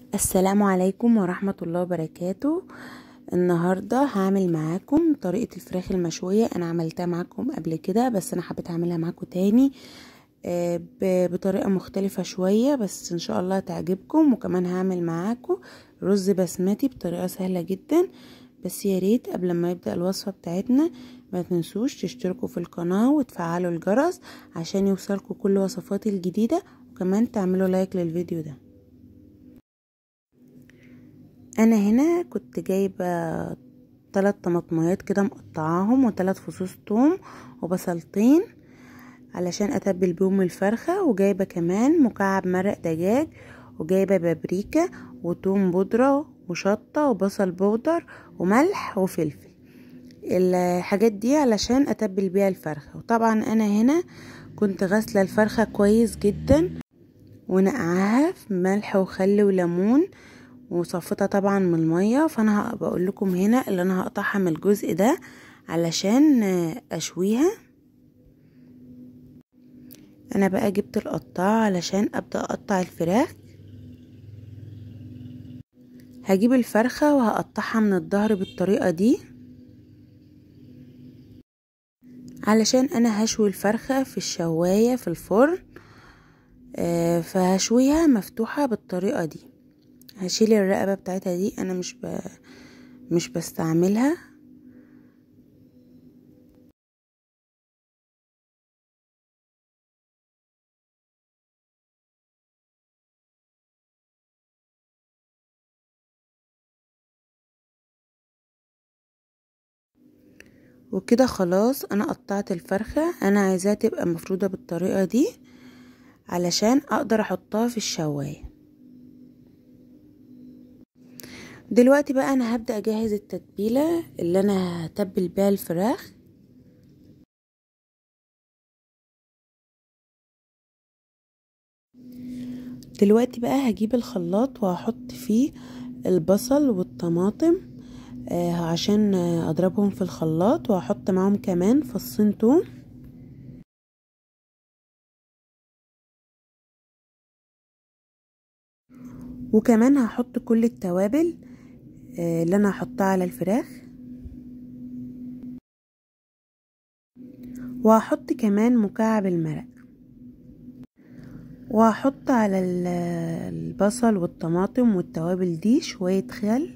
السلام عليكم ورحمة الله وبركاته النهاردة هعمل معاكم طريقة الفراخ المشوية انا عملتها معاكم قبل كده بس انا حبيت اعملها معاكم تاني آه، ب- بطريقة مختلفة شوية بس ان شاء الله تعجبكم وكمان هعمل معاكم رز بسمتي بطريقة سهلة جدا بس يا ريت قبل ما يبدأ الوصفة بتاعتنا ما تنسوش تشتركوا في القناة وتفعلوا الجرس عشان يوصلكوا كل وصفاتي الجديدة وكمان تعملوا لايك للفيديو ده انا هنا كنت جايبه تلات طماطميات كده مقطعاهم وتلات فصوص توم وبصلتين علشان اتبل بيهم الفرخه وجايبه كمان مكعب مرق دجاج وجايبه بابريكا وتوم بودره وشطه وبصل بودر وملح وفلفل الحاجات دي علشان اتبل بيها الفرخه وطبعا انا هنا كنت غاسله الفرخه كويس جدا ونقعها في ملح وخل وليمون وصفتها طبعا من المية فانا بقول لكم هنا اللي انا هقطعها من الجزء ده علشان اشويها انا بقى جبت القطاع علشان ابدا اقطع الفراخ هجيب الفرخة وهقطعها من الظهر بالطريقة دي علشان انا هشوي الفرخة في الشواية في الفرن آه فهشويها مفتوحة بالطريقة دي هشيل الرقبة بتاعتها دي انا مش ب... مش بستعملها وكده خلاص انا قطعت الفرخة انا عايزاها تبقى مفرودة بالطريقة دي علشان اقدر احطها في الشواية دلوقتي بقى انا هبدأ اجهز التتبيلة اللي انا هتبل بيها الفراخ دلوقتي بقى هجيب الخلاط وهحط فيه البصل والطماطم آه عشان اضربهم في الخلاط وهحط معاهم كمان فصين توم وكمان هحط كل التوابل آه اللي انا هحطها على الفراخ وهحط كمان مكعب المرق وهحط على البصل والطماطم والتوابل دي شوية خل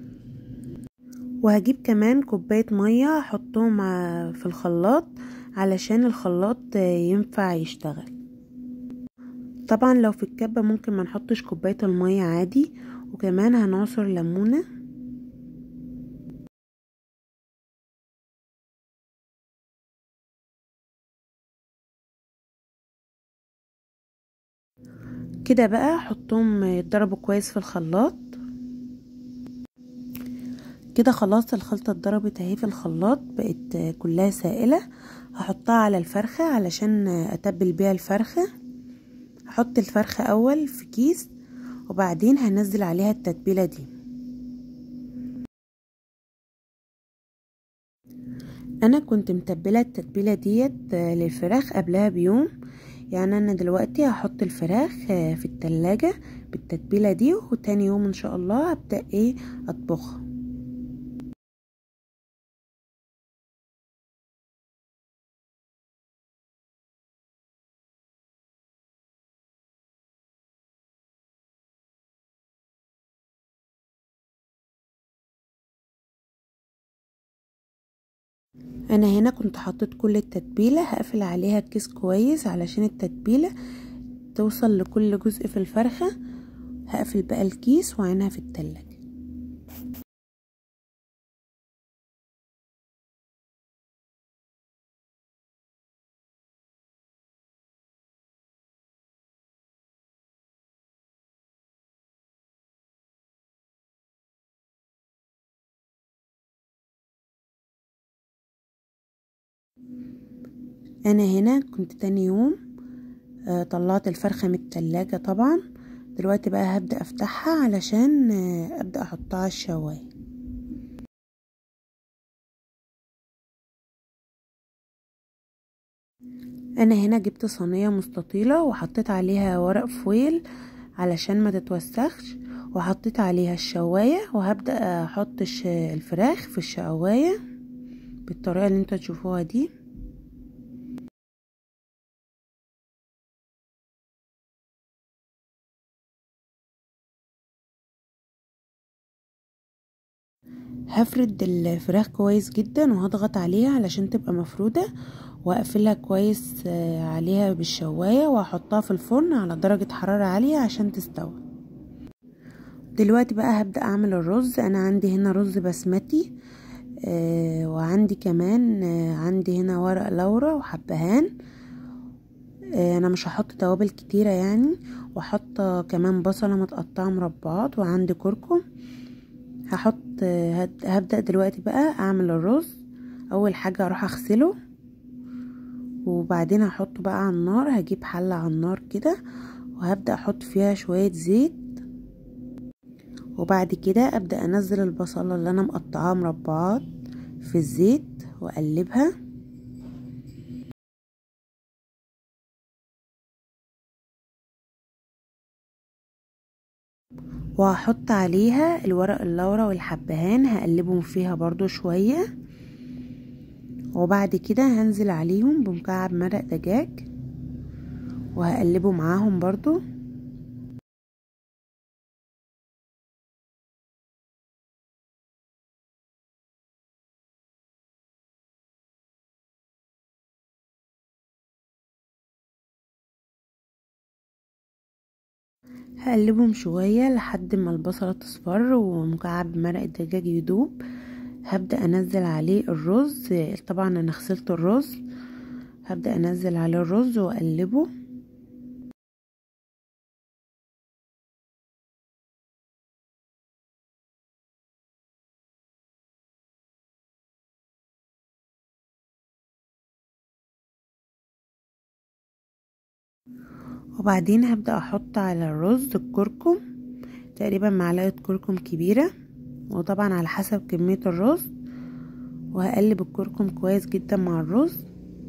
وهجيب كمان كوباية مية احطهم في الخلاط علشان الخلاط ينفع يشتغل طبعا لو في الكبة ممكن ما نحطش كوباية المية عادي وكمان هنعصر ليمونة كده بقى احطهم يتضربوا كويس في الخلاط كده خلاص الخلطة اتضربت اهي في الخلاط بقت كلها سائلة هحطها على الفرخة علشان اتبل بيها الفرخة هحط الفرخة اول في كيس وبعدين هنزل عليها التتبيلة دي انا كنت متبلة التتبيلة ديت للفراخ قبلها بيوم يعني انا دلوقتي هحط الفراخ في التلاجة بالتتبيلة دي وتاني يوم ان شاء الله هبدأ ايه اطبخها انا هنا كنت حطيت كل التتبيلة هقفل عليها الكيس كويس علشان التتبيلة توصل لكل جزء في الفرخة هقفل بقى الكيس وعينها في التلاجة انا هنا كنت تاني يوم آه طلعت الفرخة من التلاجة طبعا دلوقتي بقى هبدأ افتحها علشان آه ابدأ احطها على الشواية انا هنا جبت صينية مستطيلة وحطيت عليها ورق فويل علشان ما تتوسخش وحطيت عليها الشواية وهبدأ احط الفراخ في الشواية بالطريقة اللي انتوا تشوفوها دي هفرد الفراخ كويس جدا وهضغط عليها علشان تبقى مفرودة واقفلها كويس عليها بالشواية واحطها في الفرن على درجة حرارة عالية عشان تستوي دلوقتي بقى هبدأ اعمل الرز انا عندي هنا رز بسمتي آه وعندي كمان آه عندي هنا ورق لورا وحبهان آه انا مش هحط توابل كتيرة يعني وحط كمان بصلة متقطعة مربعات وعندي كركم هحط هبدأ دلوقتي بقى اعمل الرز اول حاجة اروح اغسله وبعدين هحطه بقى على النار هجيب حلة على النار كده وهبدأ احط فيها شوية زيت وبعد كده ابدأ انزل البصلة اللي انا مقطعاها مربعات في الزيت واقلبها وهحط عليها الورق اللورا والحبهان هقلبهم فيها برضو شوية وبعد كده هنزل عليهم بمكعب مرق دجاج وهقلبه معاهم برضو هقلبهم شوية لحد ما البصلة تصفر ومكعب مرق الدجاج يدوب هبدأ انزل عليه الرز طبعا انا غسلت الرز هبدأ انزل عليه الرز واقلبه وبعدين هبدأ احط على الرز الكركم تقريبا معلقة كركم كبيرة وطبعا على حسب كمية الرز وهقلب الكركم كويس جدا مع الرز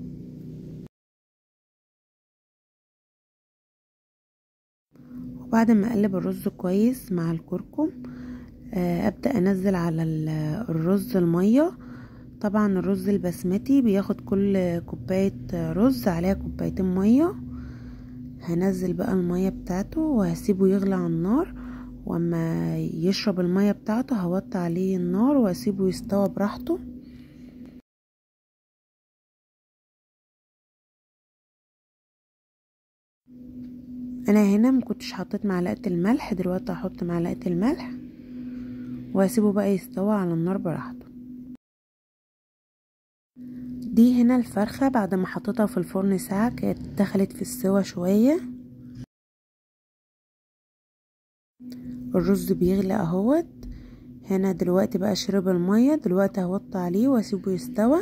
وبعد ما اقلب الرز كويس مع الكركم ابدأ انزل على الرز المية طبعا الرز البسمتي بياخد كل كوباية رز عليها كوبايتين مية هنزل بقى المية بتاعته وهسيبه يغلي على النار واما يشرب المية بتاعته هوطي عليه النار واسيبه يستوى براحته انا هنا مكنتش حطيت معلقة الملح دلوقتي هحط معلقة الملح واسيبه بقى يستوى على النار براحته دي هنا الفرخة بعد ما حطيتها في الفرن ساعة كانت دخلت في السوا شوية الرز بيغلي اهوت هنا دلوقتي بقى شرب المية دلوقتي هوطي عليه واسيبه يستوى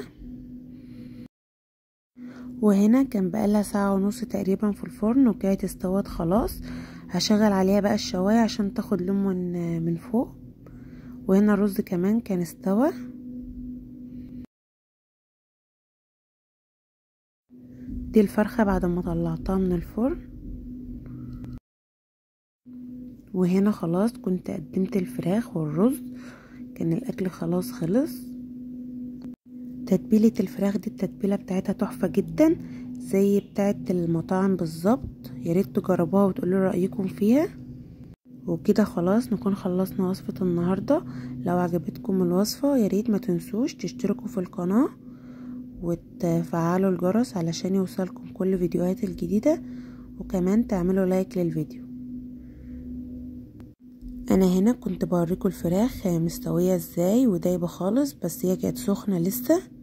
وهنا كان بقالها ساعة ونص تقريبا في الفرن وكانت استوت خلاص هشغل عليها بقى الشواية عشان تاخد لون من, من فوق وهنا الرز كمان كان استوى دي الفرخة بعد ما طلعتها من الفرن وهنا خلاص كنت قدمت الفراخ والرز كان الاكل خلاص خلص تتبيلة الفراخ دي التتبيلة بتاعتها تحفة جدا زي بتاعة المطاعم بالظبط ياريت تجربوها وتقولوا رأيكم فيها وبكده خلاص نكون خلصنا وصفة النهاردة لو عجبتكم الوصفة ياريت ما تنسوش تشتركوا في القناة وتفعلوا الجرس علشان يوصلكم كل فيديوهات الجديدة وكمان تعملوا لايك للفيديو انا هنا كنت بوريكم الفراخ مستويه ازاي ودايبه خالص بس هي كانت سخنه لسه